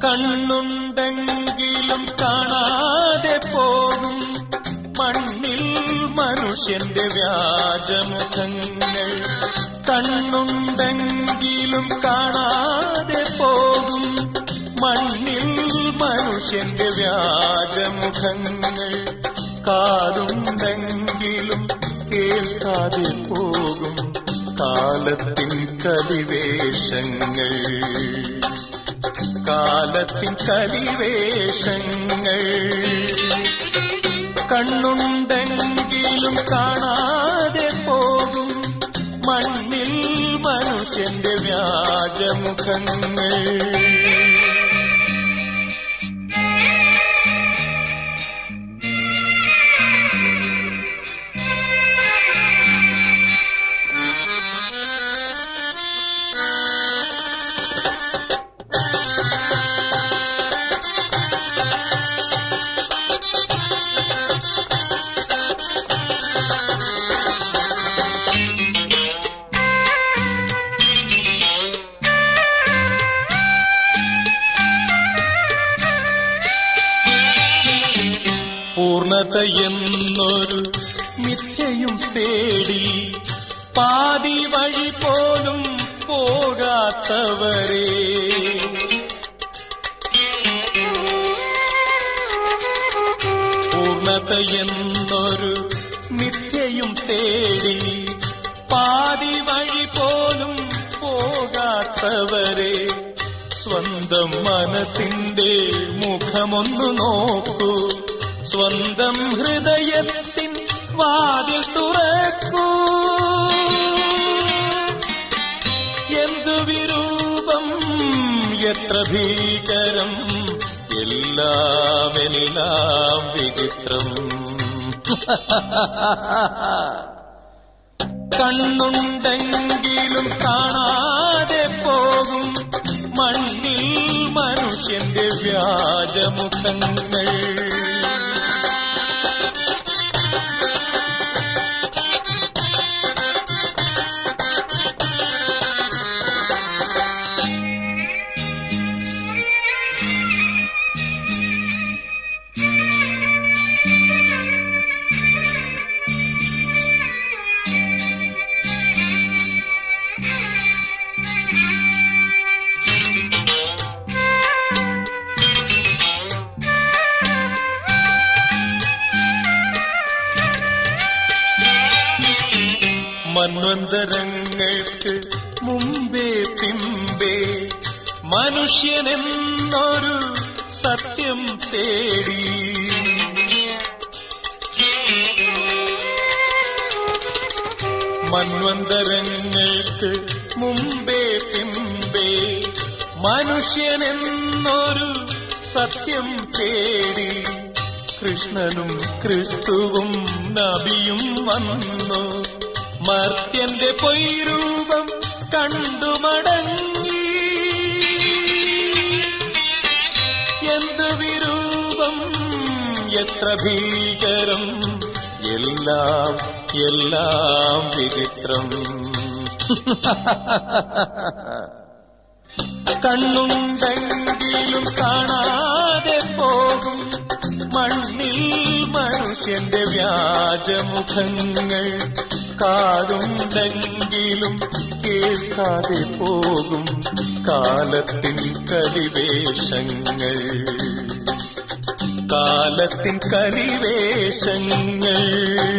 കണ്ണുണ്ടെങ്കിലും കാണാതെ പോകും മണ്ണിൽ മനുഷ്യന്റെ വ്യാജമുഖങ്ങൾ കണ്ണുണ്ടെങ്കിലും കാണാതെ പോകും മണ്ണിൽ മനുഷ്യന്റെ വ്യാജമുഖങ്ങൾ കാതുണ്ടെങ്കിലും കേൾക്കാതെ പോകും കാലത്തിൻ കലിവേഷങ്ങൾ കാലത്തിൻ കലിവേഷങ്ങൾ കണ്ണുണ്ടെങ്കിലും കാണാതെ പോകും മണ്ണിൽ മനുഷ്യന്റെ വ്യാജമുഖങ്ങൾ പൂർണത എന്നൊരു മിഥ്യയും തേടി പാതി വഴി പോലും പോകാത്തവരെ പൂർണത എന്നൊരു മിഥ്യയും തേടി പാതി വഴി പോലും പോകാത്തവരെ സ്വന്തം മനസ്സിന്റെ മുഖമൊന്നു നോക്കൂ സ്വന്തം ഹൃദയത്തിൻ വാതിൽ തുറക്കൂ എന്തു വിരൂപം എത്ര ഭീകരം എല്ലാം എല്ലാം വിചിത്രം കണ്ണുണ്ടെങ്കിലും കാണാതെ പോകും മണ്ണിൽ മനുഷ്യന്റെ വ്യാജമുഖങ്ങൾ മന്വന്തരങ്ങൾക്ക് മുമ്പേ പിമ്പേ മനുഷ്യനെന്നൊരു സത്യം തേടി മന്വന്തരങ്ങൾക്ക് മുമ്പേ പിമ്പേ മനുഷ്യനെന്നൊരു സത്യം തേടി കൃഷ്ണനും ക്രിസ്തുവും നബിയും വന്നു മർത്യന്റെ പൊയ്രൂപം കണ്ടു മടങ്ങി എന്തു വിരൂപം എത്ര ഭീകരം എല്ലാം എല്ലാം വിചിത്രം കണ്ണുണ്ടെങ്കിലും കാണാതെ പോകും മണ്ണിൽ മനുഷ്യന്റെ വ്യാജമുഖങ്ങൾ കാതുണ്ടെങ്കിലും കേൾക്കാതെ പോകും കാലത്തിൻ കലിവേഷങ്ങൾ കാലത്തിൻ കലിവേഷങ്ങൾ